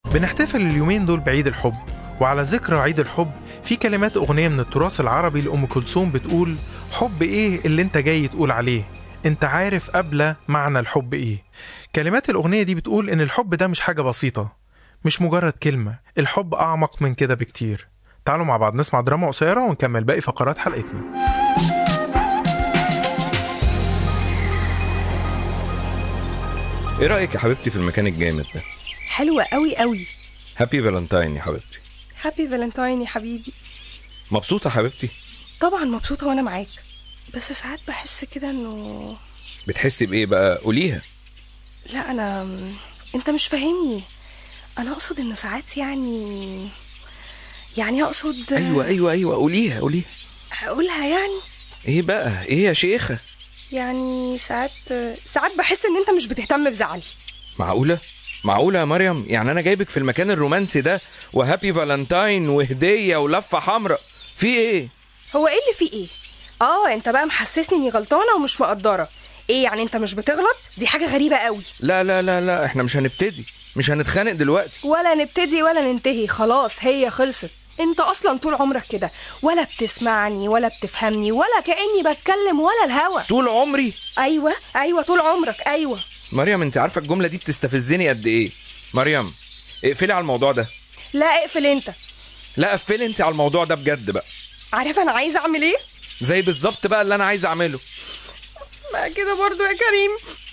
بنحتفل اليومين دول بعيد الحب وعلى ذكرى عيد الحب في كلمات أغنية من التراث العربي لأم كلثوم بتقول حب إيه اللي أنت جاي تقول عليه أنت عارف قبل معنى الحب إيه كلمات الأغنية دي بتقول إن الحب ده مش حاجة بسيطة مش مجرد كلمة الحب أعمق من كده بكتير تعالوا مع بعض نسمع دراما قصيرة ونكمل باقي فقرات حلقتنا ايه رايك يا حبيبتي في المكان الجامد ده حلوة قوي قوي هابي فالنتاين يا حبيبتي هابي فالنتاين يا حبيبي مبسوطه حبيبتي طبعا مبسوطة وانا معاك بس ساعات بحس كده انه بتحسي بايه بقى قوليها لا انا انت مش فاهمني انا اقصد انه ساعات يعني يعني اقصد ايوه ايوه ايوه قوليها قوليها اقولها يعني ايه بقى ايه يا شيخه يعني ساعات ساعات بحس ان انت مش بتهتم بزعلي معقوله معقوله يا مريم يعني انا جايبك في المكان الرومانسي ده وهابي فالنتاين وهديه ولفه حمراء في ايه هو ايه اللي فيه ايه اه انت بقى محسسني اني غلطانه ومش مقدره ايه يعني انت مش بتغلط دي حاجه غريبه قوي لا لا لا لا احنا مش هنبتدي مش هنتخانق دلوقتي ولا نبتدي ولا ننتهي خلاص هي خلصت انت اصلا طول عمرك كده ولا بتسمعني ولا بتفهمني ولا كاني بتكلم ولا الهوا طول عمري ايوه ايوه طول عمرك ايوه مريم انت عارفه الجمله دي بتستفزني قد ايه مريم اقفلي على الموضوع ده لا اقفل انت لا قفلي انت على الموضوع ده بجد بقى عارف انا عايزه اعمل ايه زي بالظبط بقى اللي انا عايز اعمله ما كده برضو يا كريم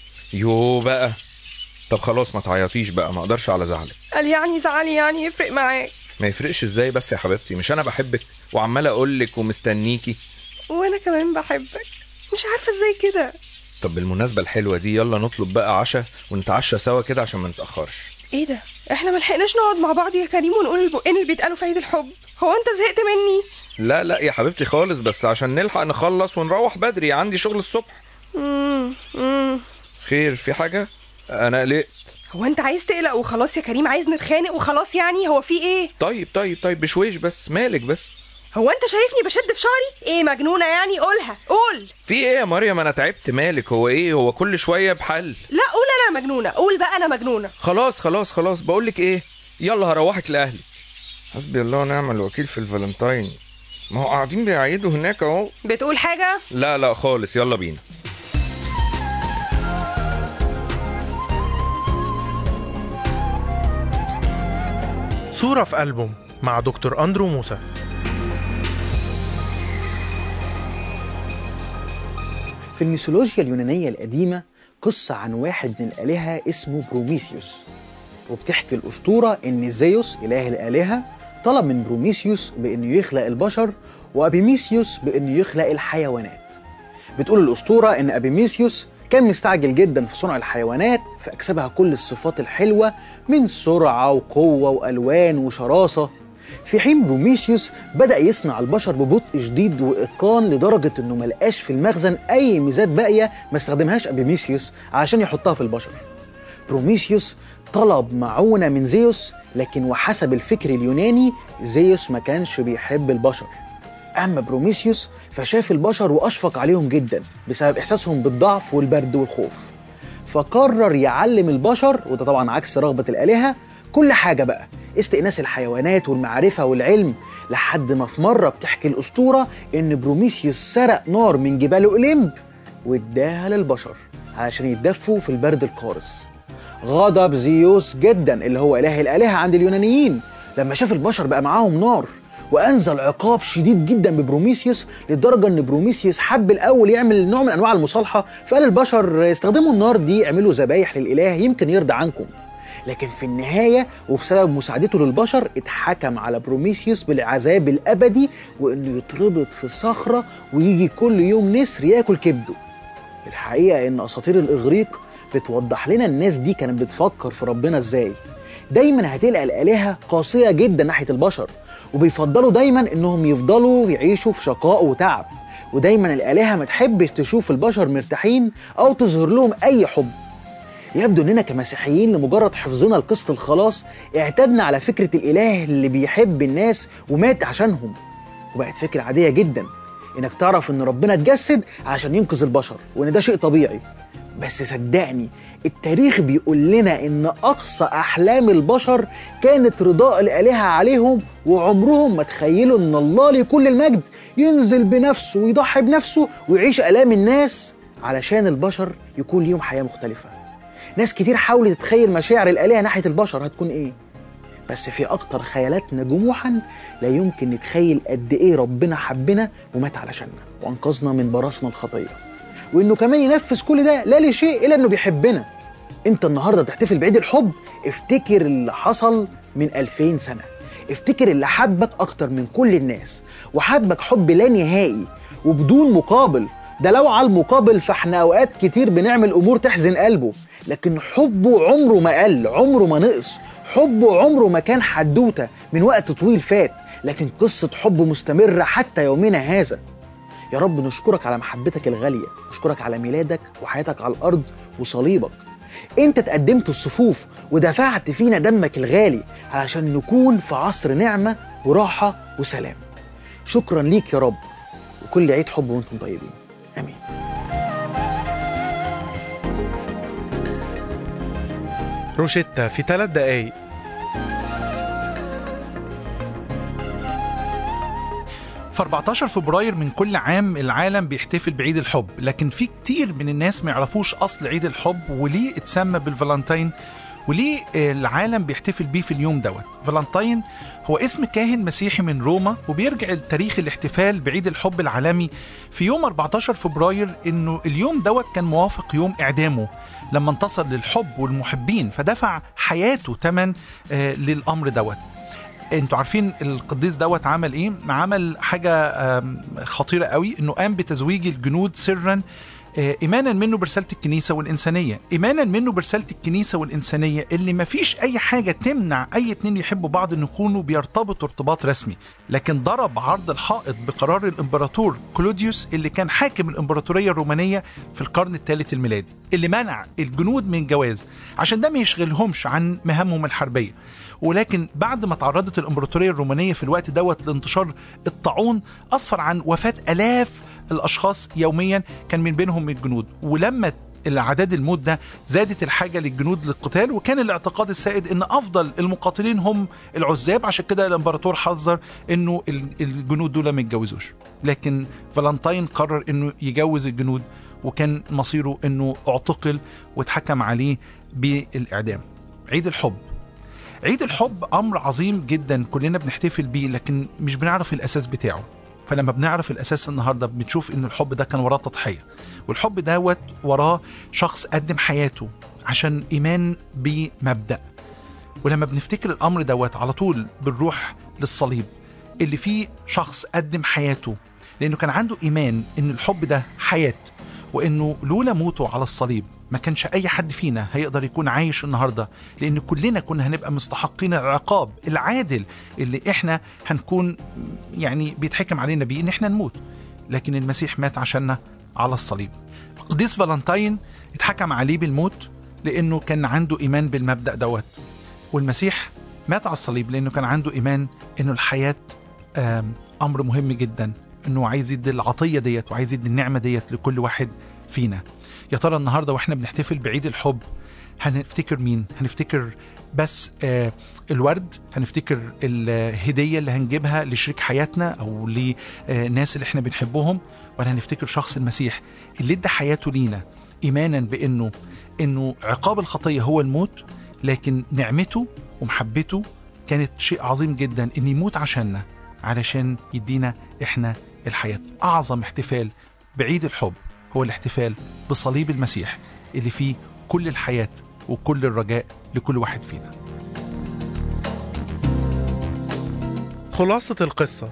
يو بقى طب خلاص ما تعيطيش بقى ما اقدرش على زعلك قال يعني زعلي يعني يفرق معاك ما يفرقش ازاي بس يا حبيبتي مش انا بحبك وعمال اقول لك ومستنيكي وانا كمان بحبك مش عارفه ازاي كده طب بالمناسبه الحلوه دي يلا نطلب بقى عشاء ونتعشى سوا كده عشان ما نتاخرش ايه ده احنا ملحقناش نقعد مع بعض يا كريم ونقول البقين اللي بيتقالوا في عيد الحب هو انت زهقت مني لا لا يا حبيبتي خالص بس عشان نلحق نخلص ونروح بدري عندي شغل الصبح امم امم خير في حاجه انا قلقت هو انت عايز تقلق وخلاص يا كريم عايز نتخانق وخلاص يعني هو في ايه طيب طيب طيب بشويش بس مالك بس هو انت شايفني بشد في شعري ايه مجنونه يعني قولها قول في ايه يا مريم انا تعبت مالك هو ايه هو كل شويه بحل لا قول انا مجنونه قول بقى انا مجنونه خلاص خلاص خلاص بقول لك ايه يلا هروحك لاهلي حسبي الله ونعم الوكيل في الفالنتاين ما هو قاعدين بيعيدوا هناك اهو بتقول حاجه لا لا خالص يلا بينا صورة في ألبوم مع دكتور أندرو موسى في الميثولوجيا اليونانية القديمة قصة عن واحد من الآلهة اسمه بروميثيوس وبتحكي الأسطورة إن زيوس إله الآلهة طلب من بروميثيوس بإنه يخلق البشر وأبيميثيوس بإنه يخلق الحيوانات بتقول الأسطورة إن أبيميثيوس كان مستعجل جدا في صنع الحيوانات فأكسبها كل الصفات الحلوة من سرعة وقوة وألوان وشراسة في حين بروميثيوس بدأ يصنع البشر ببطء شديد وإتقان لدرجة إنه ملقاش في المخزن أي ميزات باقية ما استخدمهاش أبيميثيوس عشان يحطها في البشر بروميثيوس طلب معونة من زيوس لكن وحسب الفكر اليوناني زيوس ما كانش بيحب البشر أما بروميثيوس فشاف البشر وأشفق عليهم جدا بسبب إحساسهم بالضعف والبرد والخوف فقرر يعلم البشر وده طبعا عكس رغبة الآلهة كل حاجة بقى استئناس الحيوانات والمعرفة والعلم لحد ما في مرة بتحكي الأسطورة إن بروميثيوس سرق نار من جبال أوليمب واداها للبشر علشان يتدفوا في البرد القارس غضب زيوس جدا اللي هو إله الآلهة عند اليونانيين لما شاف البشر بقى معاهم نار وانزل عقاب شديد جدا ببروميثيوس لدرجه ان بروميثيوس حب الاول يعمل نوع من انواع المصالحه فقال البشر استخدموا النار دي اعملوا ذبايح للاله يمكن يرضى عنكم لكن في النهاية وبسبب مساعدته للبشر اتحكم على بروميثيوس بالعذاب الأبدي وإنه يتربط في صخرة ويجي كل يوم نسر ياكل كبده الحقيقة إن أساطير الإغريق بتوضح لنا الناس دي كانت بتفكر في ربنا إزاي دايما هتلقى الآلهة قاسية جدا ناحية البشر وبيفضلوا دايما إنهم يفضلوا يعيشوا في شقاء وتعب ودايما الآلهة ما تحبش تشوف البشر مرتاحين أو تظهر لهم أي حب يبدو اننا كمسيحيين لمجرد حفظنا لقصه الخلاص اعتدنا على فكره الاله اللي بيحب الناس ومات عشانهم وبقت فكره عاديه جدا انك تعرف ان ربنا اتجسد عشان ينقذ البشر وان ده شيء طبيعي بس صدقني التاريخ بيقول لنا ان اقصى احلام البشر كانت رضاء الالهه عليهم وعمرهم ما تخيلوا ان الله لكل المجد ينزل بنفسه ويضحي بنفسه ويعيش الام الناس علشان البشر يكون ليهم حياه مختلفه ناس كتير حاولت تتخيل مشاعر الالهه ناحيه البشر هتكون ايه بس في اكتر خيالاتنا جموحا لا يمكن نتخيل قد ايه ربنا حبنا ومات علشاننا وانقذنا من براسنا الخطيه وانه كمان ينفذ كل ده لا لشيء الا انه بيحبنا انت النهارده بتحتفل بعيد الحب افتكر اللي حصل من 2000 سنه افتكر اللي حبك اكتر من كل الناس وحبك حب لا نهائي وبدون مقابل ده لو على المقابل فاحنا اوقات كتير بنعمل امور تحزن قلبه لكن حبه عمره ما قل عمره ما نقص حبه عمره ما كان حدوته من وقت طويل فات لكن قصة حب مستمرة حتى يومنا هذا يا رب نشكرك على محبتك الغالية نشكرك على ميلادك وحياتك على الأرض وصليبك انت تقدمت الصفوف ودفعت فينا دمك الغالي علشان نكون في عصر نعمة وراحة وسلام شكرا ليك يا رب وكل عيد حب وانتم طيبين امين روشيتا في ثلاث دقايق في 14 فبراير من كل عام العالم بيحتفل بعيد الحب لكن في كتير من الناس ما يعرفوش اصل عيد الحب وليه اتسمى بالفالنتين وليه العالم بيحتفل بيه في اليوم دوت فالنتين هو اسم كاهن مسيحي من روما وبيرجع لتاريخ الاحتفال بعيد الحب العالمي في يوم 14 فبراير انه اليوم دوت كان موافق يوم اعدامه لما انتصر للحب والمحبين فدفع حياته ثمن آه للامر دوت انتوا عارفين القديس دوت عمل ايه عمل حاجه آم، خطيره قوي انه قام بتزويج الجنود سرا آه، ايمانا منه برساله الكنيسه والانسانيه ايمانا منه برساله الكنيسه والانسانيه اللي ما فيش اي حاجه تمنع اي اتنين يحبوا بعض ان يكونوا بيرتبطوا ارتباط رسمي لكن ضرب عرض الحائط بقرار الامبراطور كلوديوس اللي كان حاكم الامبراطوريه الرومانيه في القرن الثالث الميلادي اللي منع الجنود من جواز عشان ده ما يشغلهمش عن مهامهم الحربيه ولكن بعد ما تعرضت الامبراطوريه الرومانيه في الوقت دوت لانتشار الطاعون اسفر عن وفاه الاف الاشخاص يوميا كان من بينهم الجنود ولما الاعداد الموت ده زادت الحاجه للجنود للقتال وكان الاعتقاد السائد ان افضل المقاتلين هم العزاب عشان كده الامبراطور حذر انه ال- الجنود دول ما يتجوزوش لكن فالنتين قرر انه يجوز الجنود وكان مصيره انه اعتقل واتحكم عليه بالاعدام عيد الحب عيد الحب امر عظيم جدا كلنا بنحتفل بيه لكن مش بنعرف الاساس بتاعه فلما بنعرف الاساس النهارده بنشوف ان الحب ده كان وراه تضحيه والحب دوت وراه شخص قدم حياته عشان ايمان بمبدا ولما بنفتكر الامر دوت على طول بنروح للصليب اللي فيه شخص قدم حياته لانه كان عنده ايمان ان الحب ده حياه وانه لولا موته على الصليب ما كانش اي حد فينا هيقدر يكون عايش النهارده لان كلنا كنا هنبقى مستحقين العقاب العادل اللي احنا هنكون يعني بيتحكم علينا بيه ان احنا نموت لكن المسيح مات عشاننا على الصليب القديس فالنتين اتحكم عليه بالموت لانه كان عنده ايمان بالمبدا دوت والمسيح مات على الصليب لانه كان عنده ايمان انه الحياه آم، امر مهم جدا انه عايز يدي العطيه ديت وعايز يدي النعمه ديت لكل واحد فينا يا ترى النهارده واحنا بنحتفل بعيد الحب هنفتكر مين هنفتكر بس آه الورد هنفتكر الهديه اللي هنجيبها لشريك حياتنا او لناس اللي احنا بنحبهم ولا هنفتكر شخص المسيح اللي ادى حياته لينا ايمانا بانه انه عقاب الخطيه هو الموت لكن نعمته ومحبته كانت شيء عظيم جدا ان يموت عشاننا علشان يدينا احنا الحياه اعظم احتفال بعيد الحب هو الاحتفال بصليب المسيح اللي فيه كل الحياه وكل الرجاء لكل واحد فينا خلاصة القصة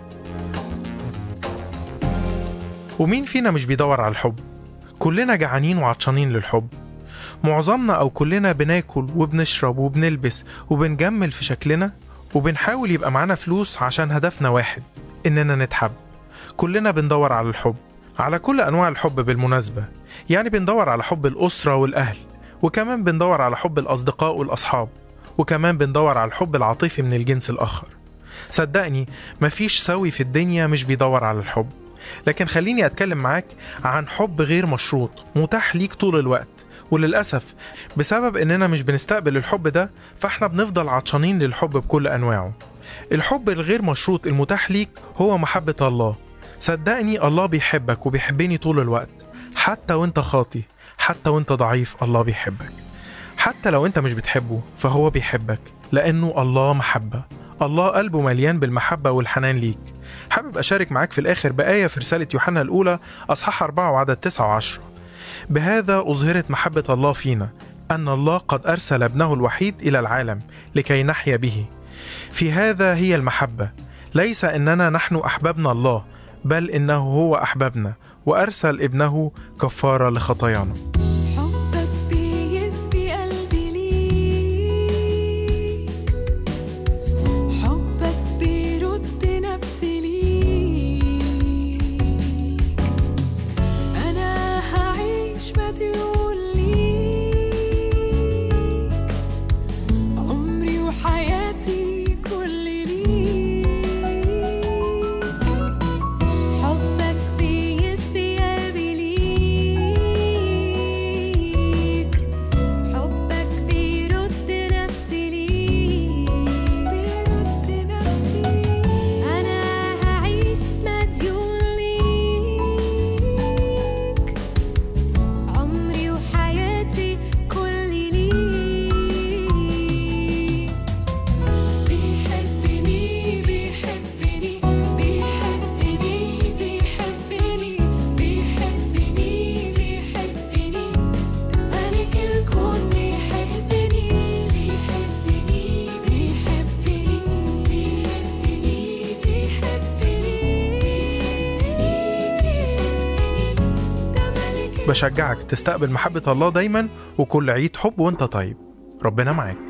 ومين فينا مش بيدور على الحب كلنا جعانين وعطشانين للحب معظمنا أو كلنا بناكل وبنشرب وبنلبس وبنجمل في شكلنا وبنحاول يبقى معانا فلوس عشان هدفنا واحد إننا نتحب كلنا بندور على الحب على كل أنواع الحب بالمناسبة يعني بندور على حب الأسرة والأهل وكمان بندور على حب الأصدقاء والأصحاب وكمان بندور على الحب العاطفي من الجنس الآخر صدقني مفيش سوي في الدنيا مش بيدور على الحب لكن خليني أتكلم معاك عن حب غير مشروط متاح ليك طول الوقت وللأسف بسبب إننا مش بنستقبل الحب ده فإحنا بنفضل عطشانين للحب بكل أنواعه الحب الغير مشروط المتاح ليك هو محبة الله صدقني الله بيحبك وبيحبني طول الوقت حتى وانت خاطي حتى وانت ضعيف الله بيحبك حتى لو انت مش بتحبه فهو بيحبك لأنه الله محبة الله قلبه مليان بالمحبة والحنان ليك حابب أشارك معاك في الآخر بآية في رسالة يوحنا الأولى أصحاح 4 وعدد 9 و10 بهذا أظهرت محبة الله فينا أن الله قد أرسل ابنه الوحيد إلى العالم لكي نحيا به في هذا هي المحبة ليس إننا نحن أحببنا الله بل إنه هو أحببنا وأرسل ابنه كفارة لخطايانا حبك بيسبي قلبي ليك حبك بيرد نفسي ليك أنا هعيش مديون ليك عمري وحياتي كل ليك حبك بيسبي قلبي ليك حبك بيرد نفسي ليك بيرد نفسي أنا هعيش مديون ليك عمري وحياتي كل ليك بيحبني بيحبني بيحبني بيحبني بيحبني بيحبني ملك الكون بيحبني بيحبني بيحبني بيحبني بيحبني ده ملك بشجعك تستقبل محبة الله دايما وكل عيد حب وانت طيب ربنا معاك